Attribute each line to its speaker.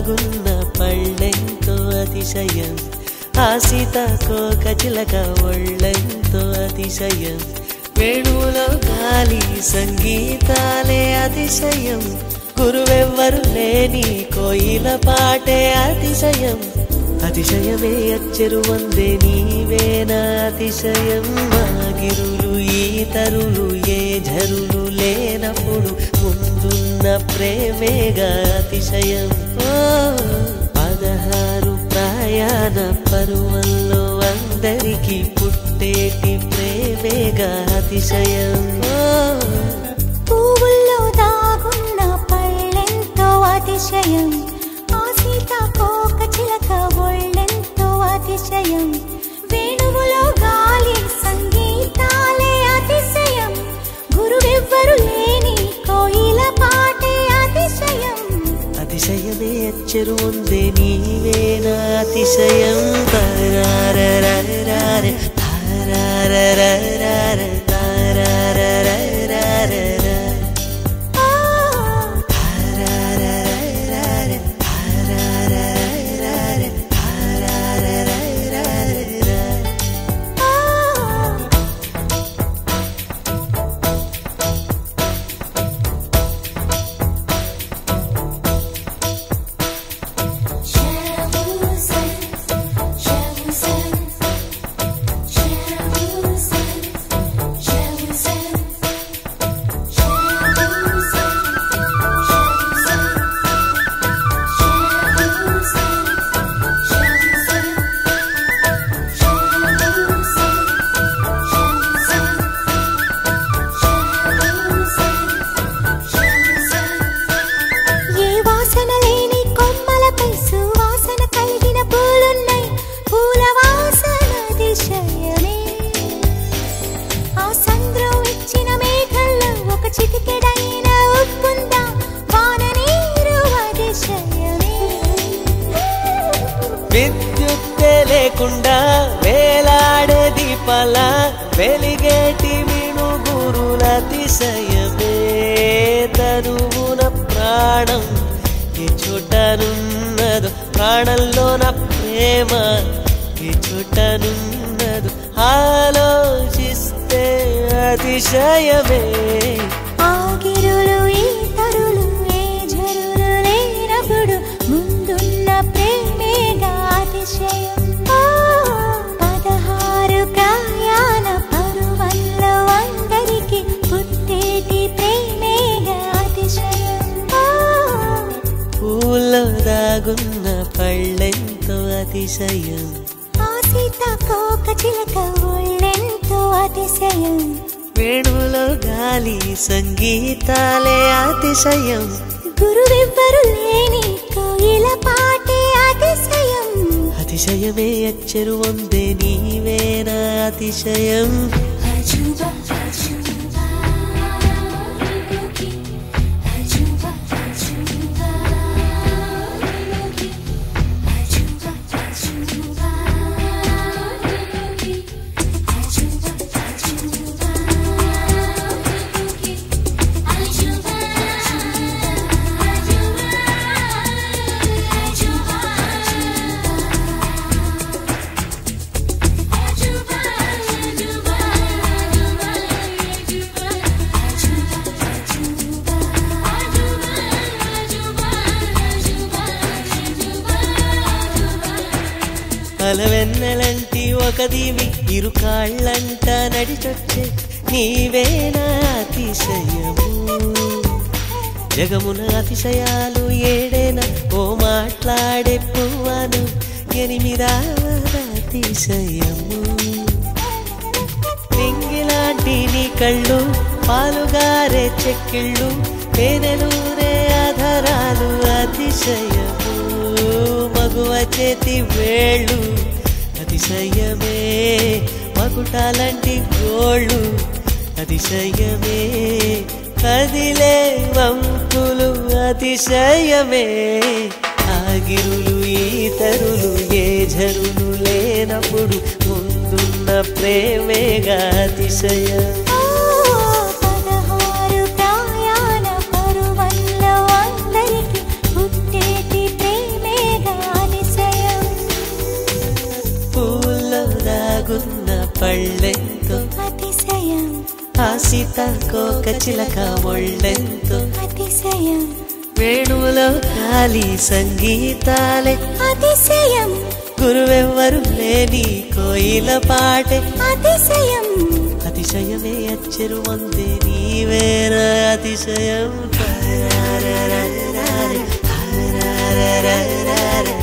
Speaker 1: దాగున్న పళ్ళెంతో అతిశయం ఆ సీతాకోక చిలక ఒళ్ళెంతో అతిశయం వేణువులో గాలి సంగీతాలే అతిశయం గురువెవ్వరు లేని కోయిల పాటే అతిశయం అతిశయమే అచ్చరు వందే నీవేనా అతిశయం మాగిరులు ఈతరులు ఏ ఝరులు లేనప్పుడు ముందున్న ప్రేమేగా అతిశయం ఓ పదహారు ప్రయాణ పరువల్లో అందరికీ పుట్టేటి ప్రేమేగా అతిశయం ఓ
Speaker 2: పువ్వుల్లో దాగున్న పళ్ళెంతో అతిశయం ఆ సీతాకోక చిలక ఒళ్ళెంతో అతిశయం వేణువులో గాలి సంగీతాలే అతిశయం గురువెవ్వరు లేని కోయిల పాటే అతిశయం
Speaker 1: అతిశయమే అచ్చరు ఉందే నీవేనా అతిశయం తారారరారార, తారారరారార, తారారరారార,
Speaker 2: ఆ,
Speaker 1: తారారరారార, తారారరారార, తారారరారార.
Speaker 2: ఆ. ఏ వాసన లేని కొమ్మలపై సువాసన కలిగిన పూలున్నాయి పూల వాసన అతిశయమే ఆ సంద్రం ఇచ్చిన మేఘల్లో ఒక చిటికెడైన ఉప్పుందా వాన నీరు అతిశయమే
Speaker 1: విద్యుత్తే లేకుండా వేలాడే దీపాల వెలిగేటి మిణుగురుల అతిశయమే తరువున ప్రాణం ఏ చోటనున్నదో ప్రాణంలోన ప్రేమ ఏ చోటనున్నదో ఆలోచిస్తే అతిశయమే
Speaker 2: ఆగిరులు ఈ తరులు ఏ జరులు లేనప్పుడు ముందున్న ప్రేమేగా అతిశయం ఆ, పదహారు ప్రయాణ పరువల్లో అందరికి పుట్టేటి ప్రేమేగా అతిశయం ఆ,
Speaker 1: పూల్లో దాగున్న పళ్ళెంతో అతిశయం
Speaker 2: ఆ సీతాకోక చిలక ఒళ్ళెంతో అతిశయం
Speaker 1: వేణువులో గాలి సంగీతాలే అతిశయం
Speaker 2: గురువెవ్వరు లేని కోయిల పాటే అతిశయం
Speaker 1: అతిశయమే అచ్చరు వందే నీవేనా అతిశయం
Speaker 2: అజుబా అజుబా అజుబా అజుబా అజుబా అజుబా
Speaker 1: అలవెన్నెలంటి ఒక దీవి ఇరు కాళ్ళంట నడిచొచ్చే నీవేనా అతిశయము జగమున అతిశయాలు ఏడేనా ఓ మాట్లాడే పువ్వను ఎనిమిదావ అతిశయము నింగిలాంటి నీ కళ్ళు పాలుగారే చెక్కిళ్ళు పేనెలూరే ఆధారాలు అతిశయము మగువ చేతి వేళ్ళు అతిశయమే మకుటాలంటి గోళ్ళు అతిశయమే కదిలే వంపులు అతిశయమే ఆగిరులు ఈతరులు ఏ జరులు లేనప్పుడు ముందున్న ప్రేమేగా అతిశయం
Speaker 2: పదహారు ప్రయాణ పరువల్లో అందరికి పుట్టేటి ప్రేమ
Speaker 1: సొంత కోక చిలక ఒళ్ళెంతో
Speaker 2: అతిశయం
Speaker 1: వేణువులో గాలి సంగీతాలే
Speaker 2: అతిశయం
Speaker 1: గురువెవ్వరు లేని కోయిల పాటే
Speaker 2: అతిశయం
Speaker 1: అతిశయమే అచ్చరు వందే నీవేర అతిశయం